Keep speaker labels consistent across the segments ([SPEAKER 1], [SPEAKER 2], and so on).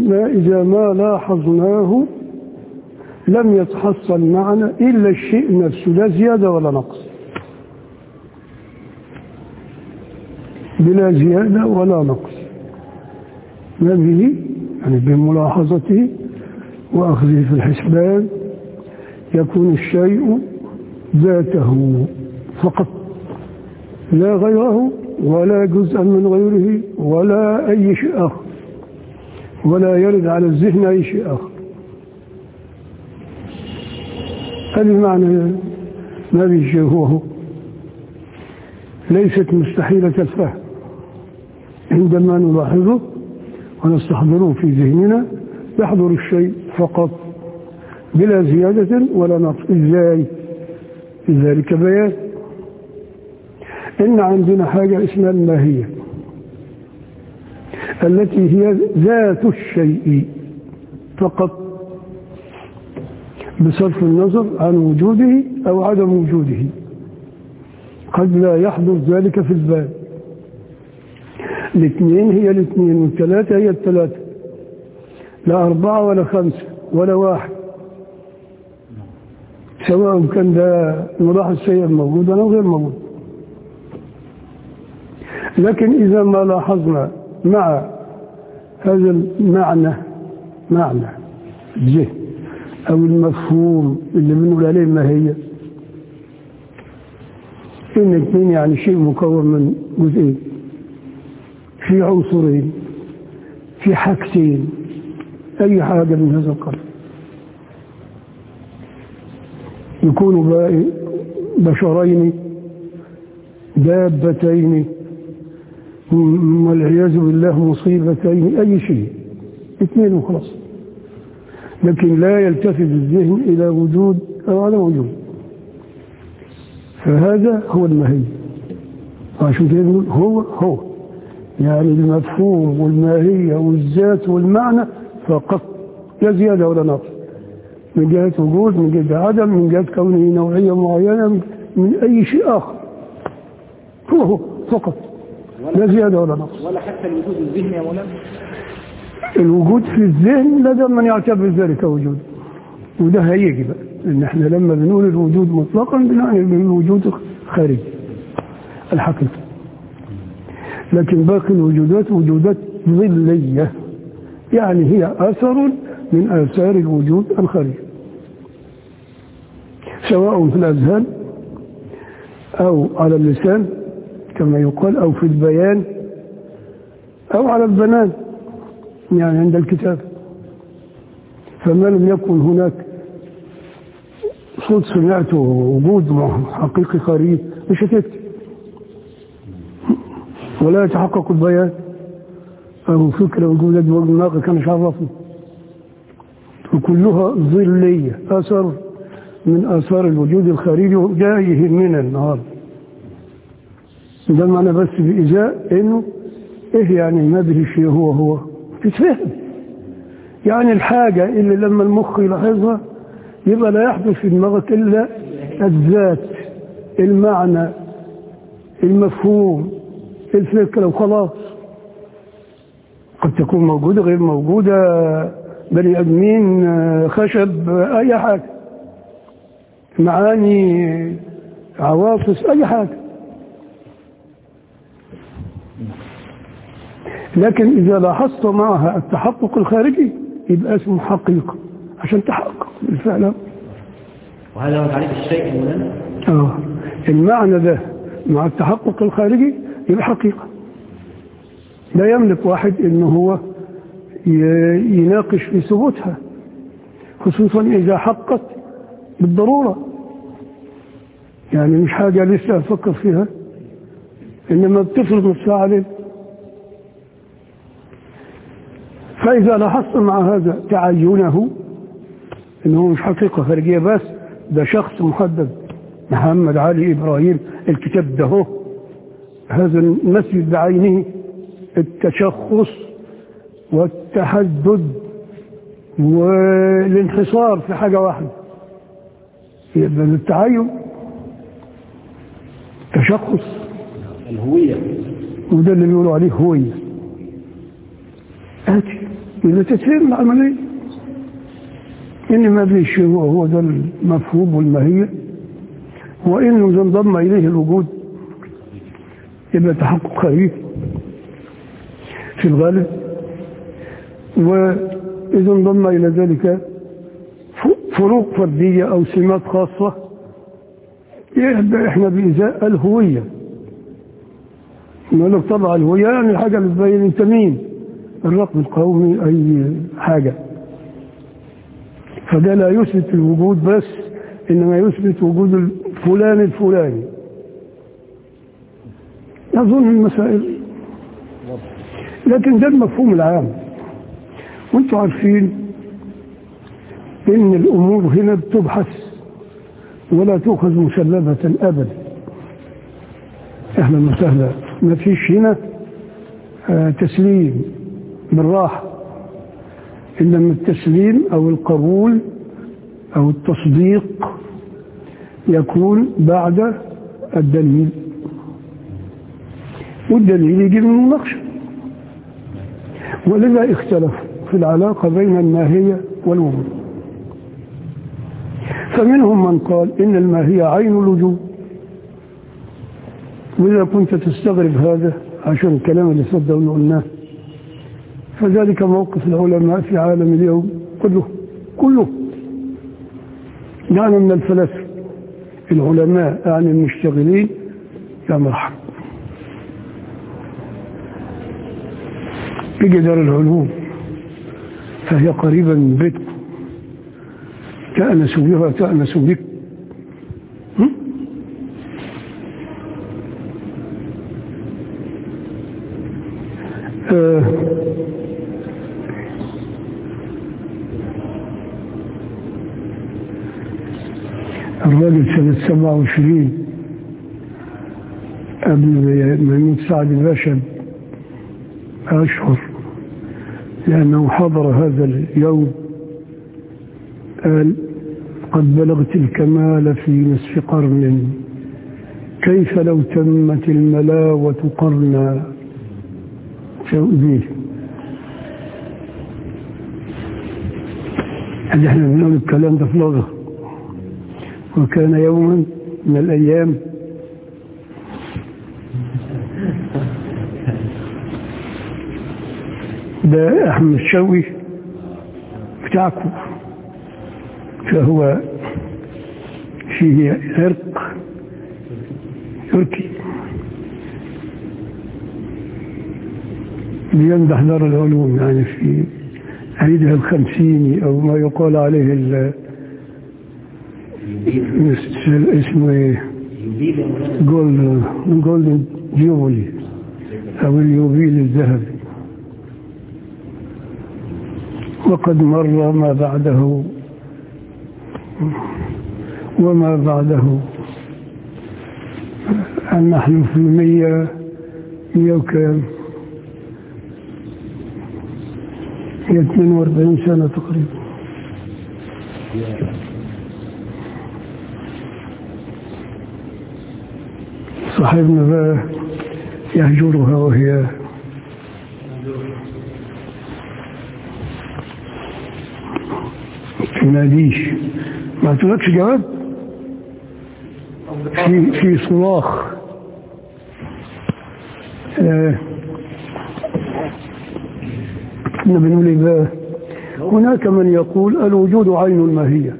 [SPEAKER 1] ما إذا ما لاحظناه لم يتحصل معنا إلا الشيء نفسه لا زيادة ولا نقص بلا زيادة ولا نقص ما به يعني بملاحظته وأخذه في الحسبان يكون الشيء ذاته فقط لا غيره ولا جزءا من غيره ولا أي شيء آخر ولا يرد على الذهن أي شيء آخر هذا معنى ما بيجي هو هو ليست مستحيلة الفهم عندما نلاحظه ونستحضره في ذهننا يحضر الشيء فقط بلا زيادة ولا نقص إزاي في ذلك بيان إن عندنا حاجة اسمها الماهية التي هي ذات الشيء فقط بصرف النظر عن وجوده أو عدم وجوده قد لا يحضر ذلك في البال الاثنين هي الاثنين والثلاثة هي الثلاثة لا أربعة ولا خمسة ولا واحد سواء كان ده ملاحظ شيء موجود أو غير موجود لكن إذا ما لاحظنا مع هذا المعنى معنى الذهن أو المفهوم اللي بنقول عليه ما هي إن الاثنين يعني شيء مكون من جزئين في عنصرين في حاجتين أي حاجة من هذا القبيل يكونوا بشرين دابتين والعياذ بالله مصيبتين أي شيء اثنين وخلاص لكن لا يلتفت الذهن إلى وجود أو عدم وجود فهذا هو المهي عشان كده نقول هو هو يعني المفهوم والماهية والذات والمعنى فقط لا زيادة ولا نقص من جهة وجود من جهة عدم من جهة كونه نوعية معينة من أي شيء آخر هو هو فقط لا زيادة ولا نقص
[SPEAKER 2] ولا حتى الوجود الذهني يا مولانا
[SPEAKER 1] الوجود في الذهن لدى من يعتبر ذلك وجود وده هيجي بقى ان احنا لما بنقول الوجود مطلقا بنعني بالوجود خارجي الحقيقي لكن باقي الوجودات وجودات ظلية يعني هي أثر من آثار الوجود الخارجي سواء في الأذهان أو على اللسان كما يقال أو في البيان أو على البنان يعني عند الكتاب فما لم يكن هناك صوت سمعته وجود حقيقي خارجي مش هتكتب ولا يتحقق البيان أو فكرة وجودة دماغ كان مش عرفني وكلها ظلية أثر من آثار الوجود الخارجي جاي يهمنا النهارده ده معنى بس بإزاء إنه إيه يعني ما به الشيء هو هو تتفهم يعني الحاجة اللي لما المخ يلاحظها يبقى لا يحدث في دماغك إلا الذات المعنى المفهوم الفكرة وخلاص قد تكون موجودة غير موجودة بني أدمين خشب أي حاجة معاني عواطف أي حاجة لكن إذا لاحظت معها التحقق الخارجي يبقى اسمه حقيقة عشان تحقق بالفعل
[SPEAKER 2] وهذا هو تعريف الشيء مولانا
[SPEAKER 1] آه المعنى ده مع التحقق الخارجي يبقى حقيقة لا يملك واحد انه هو يناقش في ثبوتها خصوصا إذا حقت بالضرورة يعني مش حاجة لسه أفكر فيها إنما بتفرض نفسها عليه فإذا لاحظت مع هذا تعينه إنه مش حقيقة خارجية بس ده شخص محدد محمد علي إبراهيم الكتاب ده هو هذا المسجد بعينه التشخص والتحدد والانحصار في حاجة واحدة يبقى التعين تشخص
[SPEAKER 2] الهوية
[SPEAKER 1] وده اللي بيقولوا عليه هوية آتي إلى تسهيل العملية إن ما فيش هو هو ده المفهوم والماهية وإنه إذا انضم إليه الوجود يبقى تحقق خارجي في الغالب وإذا انضم إلى ذلك فروق فردية أو سمات خاصة يبقى إحنا بإزاء الهوية نقول لك طبعا الهوية يعني الحاجة اللي تبين أنت مين الرقم القومي أي حاجة فده لا يثبت الوجود بس إنما يثبت وجود الفلان الفلاني أظن المسائل لكن ده المفهوم العام وانتم عارفين ان الامور هنا بتبحث ولا تؤخذ مسلمة ابدا اهلا وسهلا ما فيش هنا آه تسليم بالراحة انما التسليم او القبول او التصديق يكون بعد الدليل والدليل يجي من المناقشه ولذا اختلفوا في العلاقة بين الماهية والوجود فمنهم من قال إن الماهية عين الوجود وإذا كنت تستغرب هذا عشان الكلام اللي صدقوا قلناه فذلك موقف العلماء في عالم اليوم كله كله يعني من الفلاسفة العلماء يعني المشتغلين يا مرحبا في جدار العلوم فهي قريبة من بيتكم تأنس بها تأنس بك آه الراجل سنة سبعة وعشرين قبل ما يموت سعد الباشا أشهر لأنه حضر هذا اليوم قال قد بلغت الكمال في نصف قرن كيف لو تمت الملاوة قرنا به هل احنا بنقول الكلام ده في لغة وكان يوما من الأيام ده أحمد الشوي بتاعكم فهو فيه عرق تركي بيمدح دار العلوم يعني في عيدها الخمسيني أو ما يقال عليه ال اسمه ايه جولد جولد جيوبولي أو اليوبيل الذهبي وقد مر ما بعده وما بعده أن نحن في مية مية وكام مية اثنين واربعين سنة تقريبا صاحبنا بقى يهجرها وهي تناديش ما تقولكش جواب في في صراخ آه. كنا بنقول ايه بقى هناك من يقول الوجود عين الماهية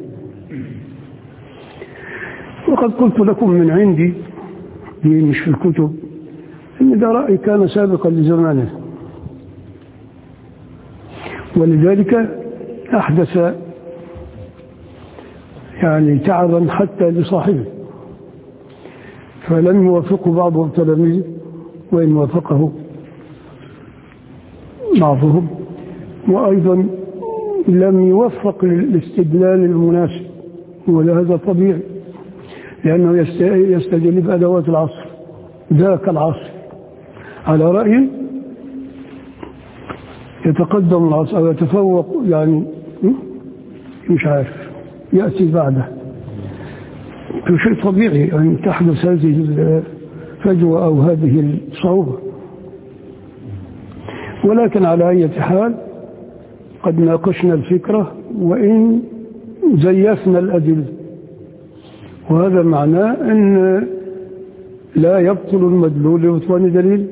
[SPEAKER 1] وقد قلت لكم من عندي دي مش في الكتب ان ده رأي كان سابقا لزمانه ولذلك أحدث يعني تعبا حتى لصاحبه فلم يوافقه بعض التلاميذ وإن وافقه بعضهم وأيضا لم يوفق للاستدلال المناسب ولهذا طبيعي لأنه يستدل بأدوات العصر ذاك العصر على رأي يتقدم العصر أو يتفوق يعني مش عارف يأتي بعده شيء طبيعي أن تحدث هذه الفجوة أو هذه الصعوبة ولكن على أي حال قد ناقشنا الفكرة وإن زيفنا الأدلة وهذا معناه أن لا يبطل المدلول لبطلان دليل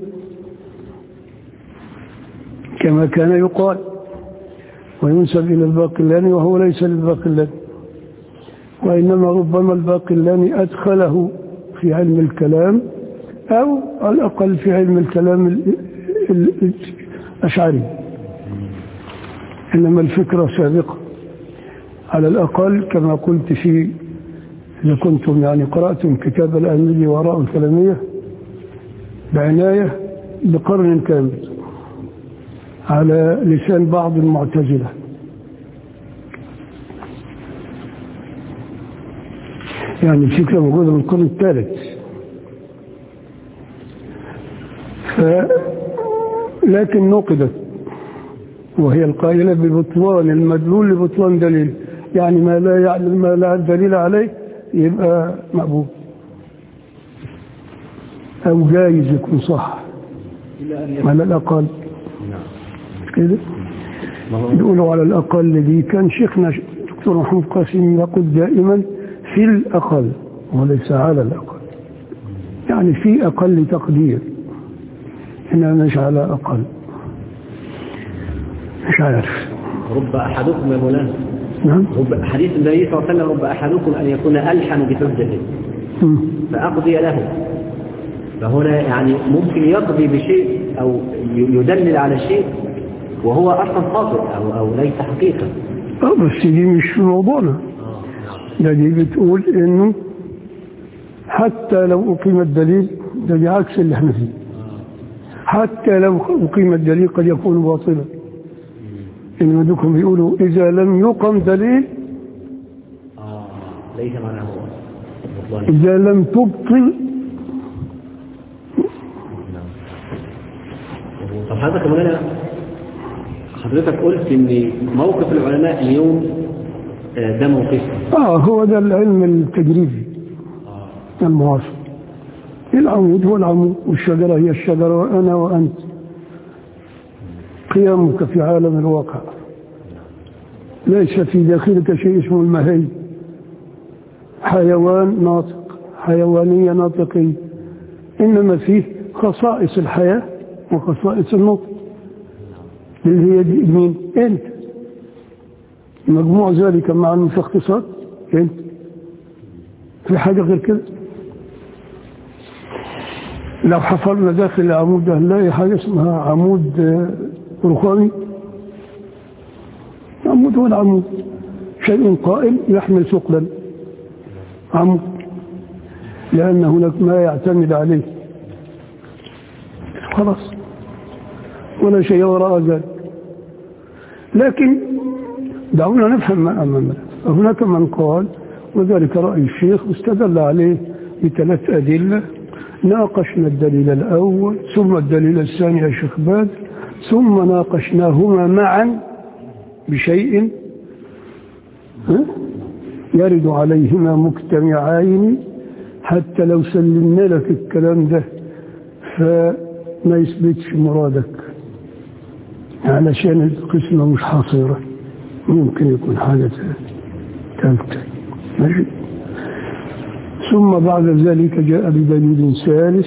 [SPEAKER 1] كما كان يقال وينسب إلى الباقلاني وهو ليس للباقلاني وإنما ربما الباقلاني أدخله في علم الكلام أو على الأقل في علم الكلام ال- ال- الأشعري إنما الفكرة سابقة على الأقل كما قلت في إذا كنتم يعني قرأتم كتاب الأمني وراء الكلامية بعناية بقرن كامل على لسان بعض المعتزلة يعني الفكرة موجودة من القرن الثالث ف... لكن نقدت وهي القائلة ببطلان المدلول لبطلان دليل يعني ما لا يعلم ما لا دليل عليه يبقى مقبول أو جايز يكون صح
[SPEAKER 2] إلا أن يكون
[SPEAKER 1] على الأقل
[SPEAKER 2] نعم
[SPEAKER 1] كده
[SPEAKER 2] ما هو
[SPEAKER 1] يقولوا على الأقل دي كان شيخنا دكتور محمود قاسم يقول دائما في الأقل وليس على الأقل يعني في أقل تقدير إنما مش على أقل مش عارف
[SPEAKER 2] رب أحدكم يا مولانا
[SPEAKER 1] نعم
[SPEAKER 2] رب حديث النبي صلى الله عليه وسلم رب أحدكم أن يكون ألحن بحجته
[SPEAKER 1] مم.
[SPEAKER 2] فأقضي له فهنا يعني ممكن يقضي بشيء أو يدلل على شيء وهو أصلا خاطئ أو, أو ليس حقيقة
[SPEAKER 1] آه، بس دي مش في موضوعنا ده دي بتقول إنه حتى لو أقيم الدليل ده بعكس اللي احنا فيه حتى لو أقيم الدليل قد يكون باطلا إنما دوكم بيقولوا إذا لم يقم دليل
[SPEAKER 2] آه ليس معناه هو بطلان
[SPEAKER 1] إذا لم تبطل
[SPEAKER 2] طب حضرتك يا مولانا حضرتك قلت ان موقف العلماء اليوم آه، ده موقفهم
[SPEAKER 1] آه هو ده العلم التجريبي المعاصر العمود هو العمود والشجرة هي الشجرة وأنا وأنت قيامك في عالم الواقع ليس في داخلك شيء اسمه المهي حيوان ناطق حيوانية ناطقية إنما فيه خصائص الحياة وخصائص النطق اللي هي دي مين؟ أنت مجموع ذلك مع المشخصات أنت في حاجة غير كده لو حفرنا داخل العمود ده هنلاقي حاجة اسمها عمود آه، رخامي عمود هو العمود شيء قائم يحمل ثقلا عمود لأن هناك ما يعتمد عليه خلاص ولا شيء وراء ذلك لكن دعونا نفهم ما أمامنا هناك من قال وذلك رأي الشيخ واستدل عليه بثلاث أدلة ناقشنا الدليل الأول ثم الدليل الثاني يا شيخ باد ثم ناقشناهما معا بشيء ها؟ يرد عليهما مجتمعين حتى لو سلمنا لك الكلام ده فما يثبتش مرادك علشان القسمة مش حاصرة ممكن يكون حاجة ثالثة ماشي ثم بعد ذلك جاء بدليل ثالث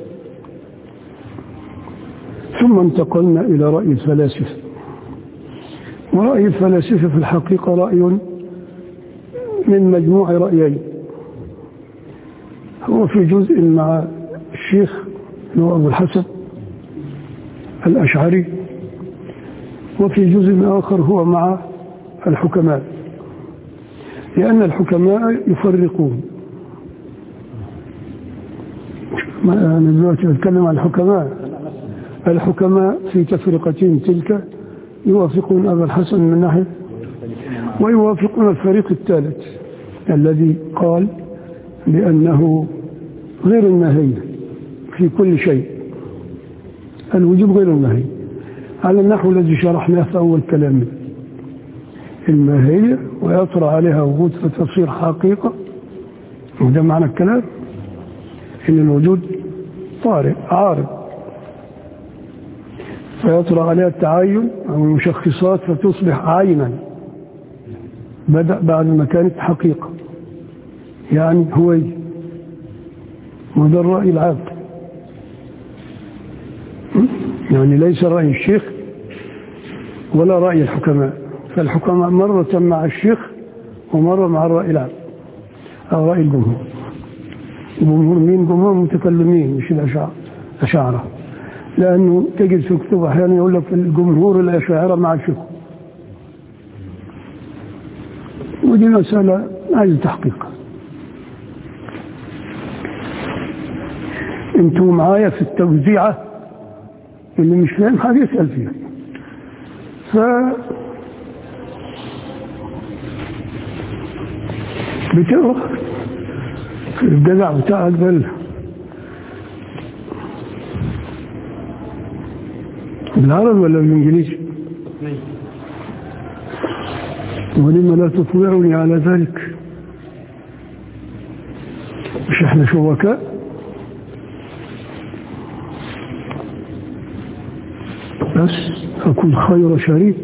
[SPEAKER 1] ثم انتقلنا إلى رأي الفلاسفة ورأي الفلاسفة في الحقيقة رأي من مجموع رأيين هو في جزء مع الشيخ اللي هو أبو الحسن الأشعري وفي جزء آخر هو مع الحكماء لأن الحكماء يفرقون ما أنا دلوقتي أتكلم عن الحكماء الحكماء في تفرقتين تلك يوافقون أبا الحسن من ناحية ويوافقون الفريق الثالث الذي قال بأنه غير النهي في كل شيء الوجوب غير النهي على النحو الذي شرحناه في أول كلامنا الماهية ويطرأ عليها وجود فتصير حقيقة وده معنى الكلام إن الوجود طارئ عارض فيطرأ عليها التعين أو المشخصات فتصبح عينا بدأ بعد ما كانت حقيقة يعني هو وده الرأي العام يعني ليس رأي الشيخ ولا رأي الحكماء فالحكماء مرة مع الشيخ ومرة مع الرأي العام أو رأي الجمهور الجمهور مين جمهور متكلمين مش الأشاعرة لأنه تجد في كتب أحيانا يقول لك الجمهور الأشاعرة مع الشيخ ودي مسألة عايزة تحقيق انتوا معايا في التوزيعة اللي مش فاهم حاجة يسأل فيها ف بتقرا الجدع بتاعك ده بالعربي ولا بالانجليزي؟ ولما لا تطوعني على ذلك مش احنا شركاء بس أكون خير شريك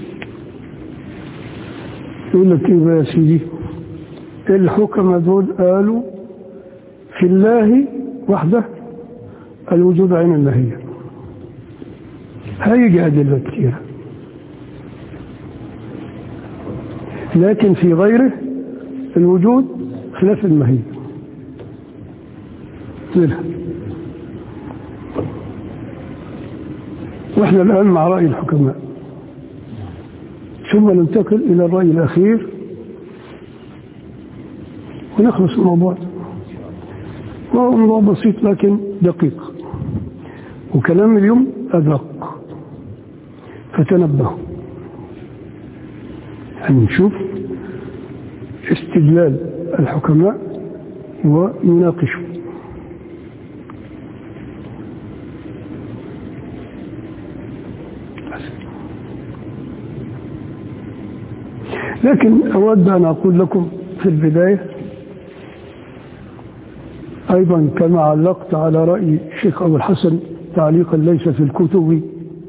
[SPEAKER 1] يقول لك إيه يا سيدي الحكم دول قالوا في الله وحده الوجود عين المهية هيجي أدلة كثيرة لكن في غيره الوجود خلاف المهية منها واحنا الآن مع رأي الحكماء ثم ننتقل إلى الرأي الأخير ونخلص الموضوع وهو موضوع بسيط لكن دقيق وكلام اليوم أدق فتنبهوا يعني نشوف استدلال الحكماء ويناقشوا لكن أود أن أقول لكم في البداية أيضا كما علقت على رأي الشيخ أبو الحسن تعليقا ليس في الكتب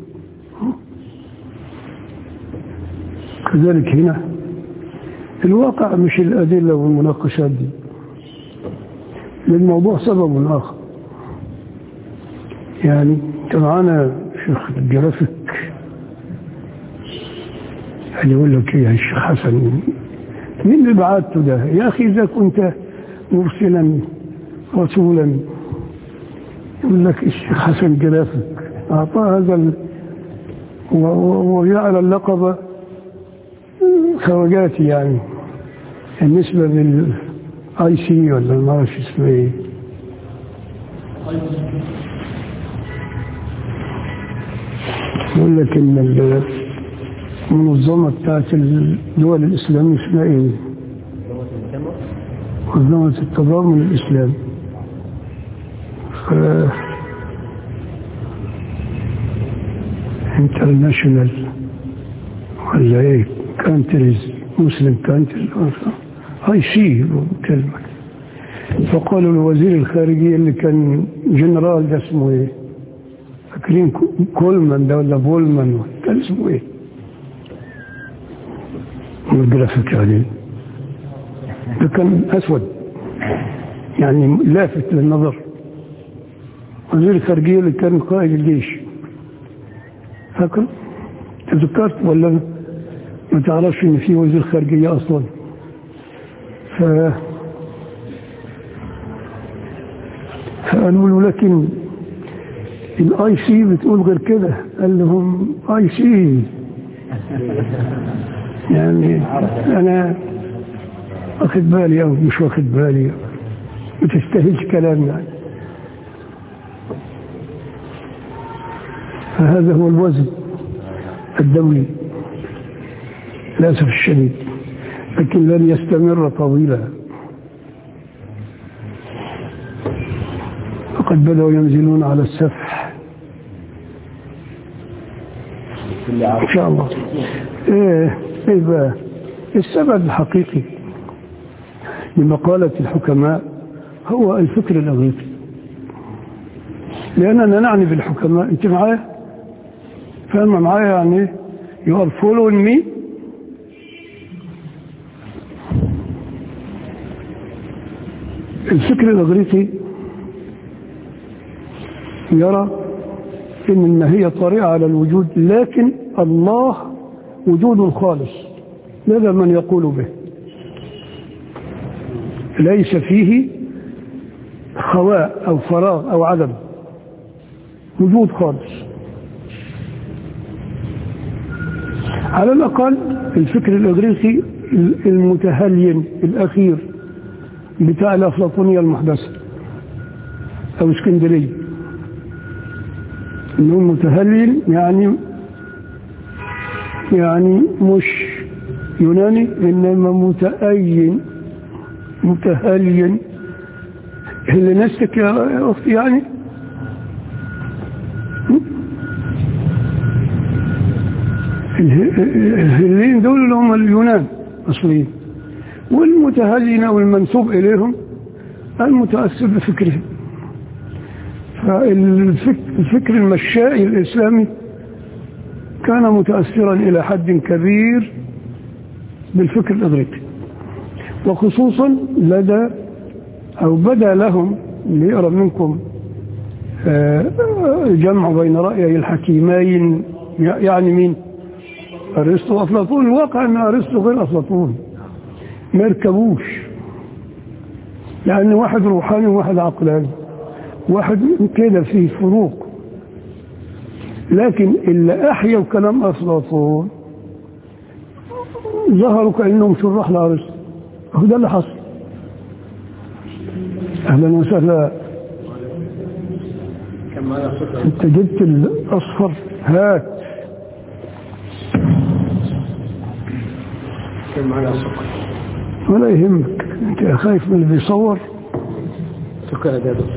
[SPEAKER 1] كذلك هنا الواقع مش الأدلة والمناقشات دي للموضوع سبب آخر يعني كان معانا شيخ الجرافيك يعني يقول لك يا الشيخ حسن مين اللي بعته ده يا أخي إذا كنت مرسلا رسولا يقول لك الشيخ حسن جرافك أعطاه هذا ال... وجعل اللقب خواجاتي يعني بالنسبة للاي سي ولا ما اعرفش اسمه ايه يقول لك ان المنظمة بتاعت الدول الإسلامية اسمها ايه؟ منظمة التضامن الإسلامي ف... انترناشونال ولا ايه كانتريز مسلم كانتريز هاي سي كلمة فقالوا لوزير الخارجية اللي كان جنرال ده اسمه ايه فاكرين كولمان ده ولا بولمان كان اسمه ايه الجرافيك يعني ده كان اسود يعني لافت للنظر وزير الخارجية اللي كان قائد الجيش فاكر تذكرت ولا ما تعرفش ان في وزير خارجية اصلا ف فقالوا له لكن الاي سي بتقول غير كده قال لهم اي سي يعني انا واخد بالي او مش واخد بالي ما تستاهلش كلام يعني فهذا هو الوزن الدولي للاسف الشديد لكن لن يستمر طويلا فقد بدأوا ينزلون على السفح إن شاء الله إيه إيه بقى السبب الحقيقي لمقالة الحكماء هو الفكر الأغريقي لأننا نعني بالحكماء أنت معايا فاهمة معايا يعني ايه you are following me الفكر الإغريقي يرى إن الماهية طريقة على الوجود لكن الله وجود خالص لذا من يقول به ليس فيه خواء أو فراغ أو عدم وجود خالص على الأقل الفكر الإغريقي المتهلين الأخير بتاع الأفلاطونية المحدثة أو اسكندرية إنه متهلل يعني يعني مش يوناني إنما متأين متهلين هلينستك يا أختي يعني الهلين دول اللي هم اليونان أصليين والمتهلين أو المنسوب إليهم المتأثر بفكرهم فالفكر المشائي الإسلامي كان متأثرا إلى حد كبير بالفكر الإغريقي وخصوصا لدى أو بدا لهم اللي يقرأ منكم جمع بين رأيي الحكيمين يعني مين أرسطو وأفلاطون الواقع أن أرسطو غير أفلاطون ما يركبوش لأن واحد روحاني وواحد عقلاني واحد كده فيه فروق لكن اللي أحيوا كلام أفلاطون ظهروا كأنهم شراح لأرسطو هو ده اللي حصل أهلا وسهلا انت جبت الأصفر هات
[SPEAKER 3] كان معنا سكر
[SPEAKER 1] ولا يهمك انت خايف من اللي بيصور
[SPEAKER 3] سكر ده بس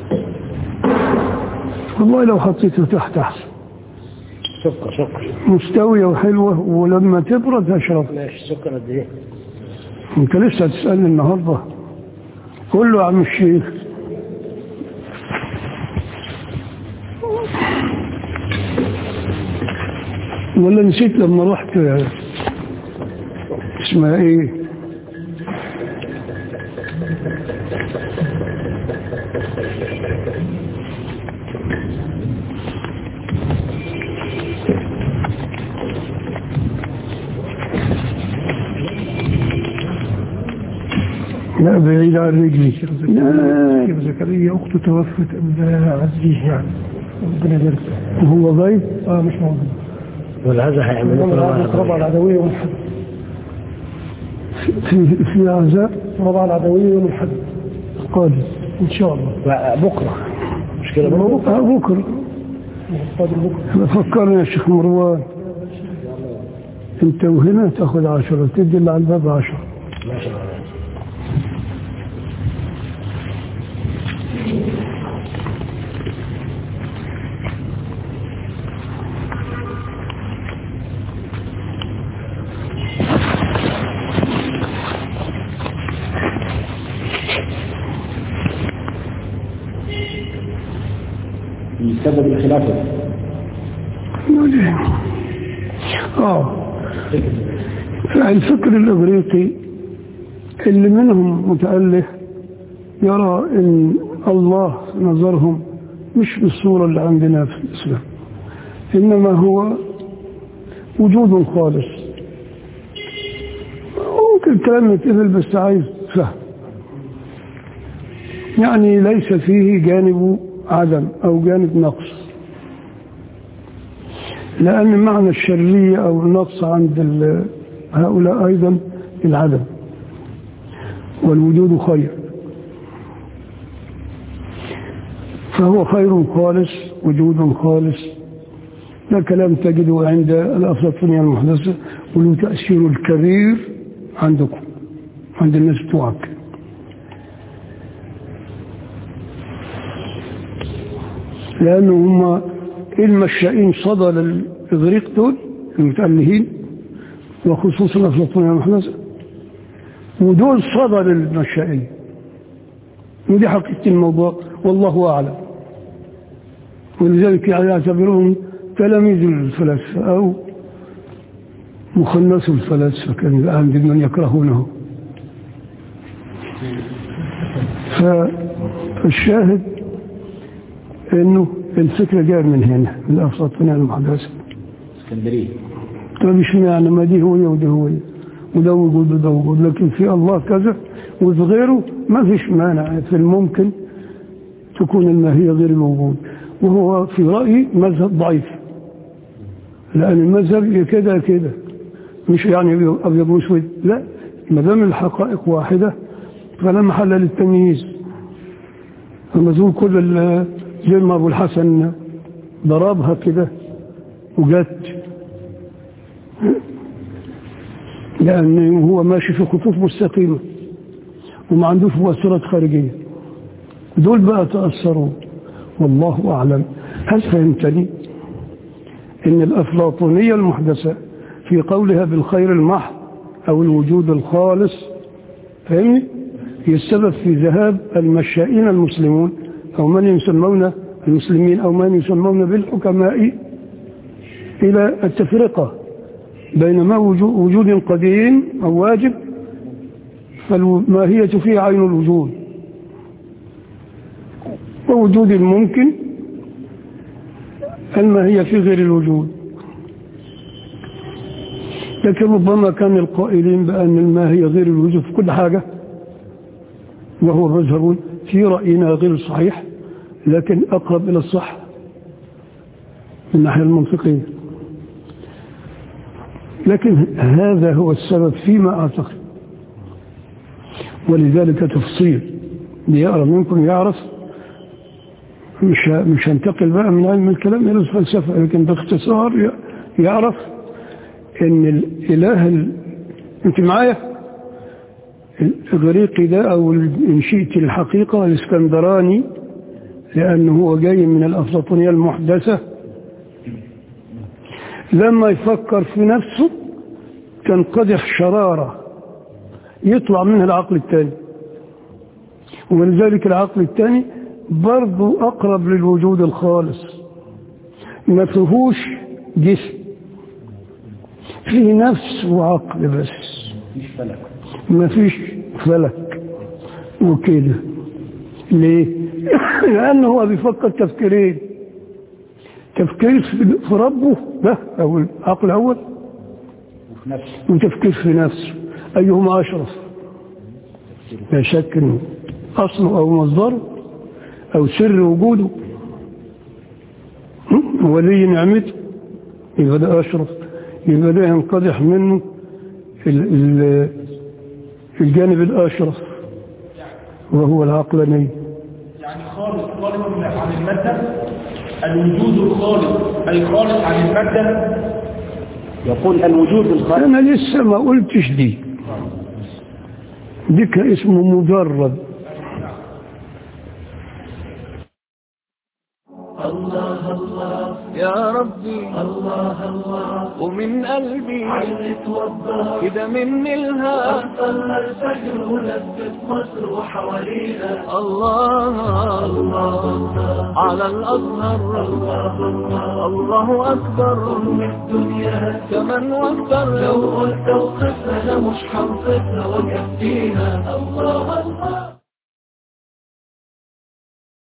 [SPEAKER 1] والله لو حطيته تحت احسن
[SPEAKER 3] سكر سكر
[SPEAKER 1] مستوية وحلوة ولما تبرد هشرب
[SPEAKER 3] ماشي سكر قد ايه
[SPEAKER 1] انت لسه هتسألني النهاردة قول له يا عم الشيخ ولا نسيت لما رحت اسمها ايه لا بعيد عن رجلي لا
[SPEAKER 3] كيف زكريا اخته توفت ابنها عزيز يعني ربنا يبارك له.
[SPEAKER 1] وهو ضيف
[SPEAKER 3] اه مش موجود
[SPEAKER 2] والعزة هيعملوا
[SPEAKER 3] والله ربع العدوية يوم الحد
[SPEAKER 1] في في عزاء
[SPEAKER 3] ربع العدوية يوم الحد
[SPEAKER 1] قادم
[SPEAKER 3] ان شاء الله
[SPEAKER 2] بكرة مش كده بكرة
[SPEAKER 1] آه، بكره
[SPEAKER 3] قادم بكره
[SPEAKER 1] فكرني يا شيخ مروان انت وهنا تاخذ عشرة تدي اللي على الباب عشرة
[SPEAKER 2] ماشي سبب الخلافة
[SPEAKER 1] اه فالفكر الاغريقي اللي منهم متأله يرى ان الله في نظرهم مش بالصورة اللي عندنا في الاسلام انما هو وجود خالص ممكن الكلام يتقبل بس عايز فهم يعني ليس فيه جانب عدم أو جانب نقص لأن معنى الشرية أو النقص عند ال- هؤلاء أيضا العدم والوجود خير فهو خير خالص وجود خالص ده كلام تجده عند الأفلاطونية المحدثة وله تأثير الكبير عندكم عند الناس بتوعك لأنه هم المشائين صدى للإغريق دول المتألهين وخصوصا أفلاطونية المحدثة ودول صدى للمشائين ودي حقيقة الموضوع والله أعلم ولذلك يعني يعتبرون تلاميذ الفلاسفة أو مخنث الفلاسفة كان عند من يكرهونه فالشاهد انه الفكرة جاء من هنا من الأفلاطونية المحدثة
[SPEAKER 2] اسكندريه
[SPEAKER 1] طيب اشمعنى ما دي هوية ودي هوية وده وجود وده وجود لكن في الله كذا وفي غيره ما فيش مانع في الممكن تكون الماهية غير الوجود وهو في رأيي مذهب ضعيف لأن المذهب يا كده يا كده مش يعني أبيض وأسود لا ما دام الحقائق واحدة فلا محل للتمييز لما تقول كل ال- زي ما أبو الحسن ضربها كده وجت لأن هو ماشي في خطوط مستقيمة وما عندوش مؤثرات خارجية دول بقى تأثروا والله أعلم هل فهمتني إن الأفلاطونية المحدثة في قولها بالخير المحض أو الوجود الخالص فهمني هي السبب في ذهاب المشائين المسلمون أو من يسمون المسلمين أو من يسمون بالحكماء إلى التفرقة بين ما وجو- وجود قديم أو واجب فالماهية فيه عين الوجود ووجود ممكن الماهية في غير الوجود لكن ربما كان القائلين بأن الماهية غير الوجود في كل حاجة وهو مذهب في رأينا غير صحيح لكن أقرب إلى الصح من الناحية المنطقية لكن هذا هو السبب فيما أعتقد ولذلك تفصيل ليقرأ منكم يعرف مش مش هنتقل بقى من علم الكلام إلى الفلسفة لكن باختصار ي- يعرف إن الإله ال... أنت معايا الإغريقي ده أو إن شئت الحقيقة الإسكندراني لأنه هو جاي من الأفلاطونية المحدثة لما يفكر في نفسه تنقدح شرارة يطلع منها العقل الثاني ولذلك العقل الثاني برضو أقرب للوجود الخالص ما فيهوش جسم فيه نفس وعقل بس
[SPEAKER 2] مفيش فلك
[SPEAKER 1] ما فيش فلك وكده ليه لأنه هو بيفكر تفكيرين تفكير في في ربه ده أو العقل الأول
[SPEAKER 2] وفي نفسه
[SPEAKER 1] وتفكير في نفسه أيهما أشرف لا شك إنه أصله أو مصدره أو سر وجوده هم؟ ولي نعمته يبقى ده أشرف يبقى ده ينقدح منه ال- ال- الجانب الأشرف وهو العقلاني
[SPEAKER 4] يعني خالص خالص من- عن المادة الوجود الخالص أي خالص عن المادة
[SPEAKER 2] يقول الوجود الخالق
[SPEAKER 1] أنا لسه ما قلتش دي دي كان اسمه مجرد
[SPEAKER 5] يا ربي الله الله ومن قلبي كده مني الهام صلى الفجر ولفت مصر وحوالينا الله الله على الأزهر الله الله أكبر أم الدنيا كمان واكتر لو قلت وقفنا مش حنصفنا وكفينا الله الله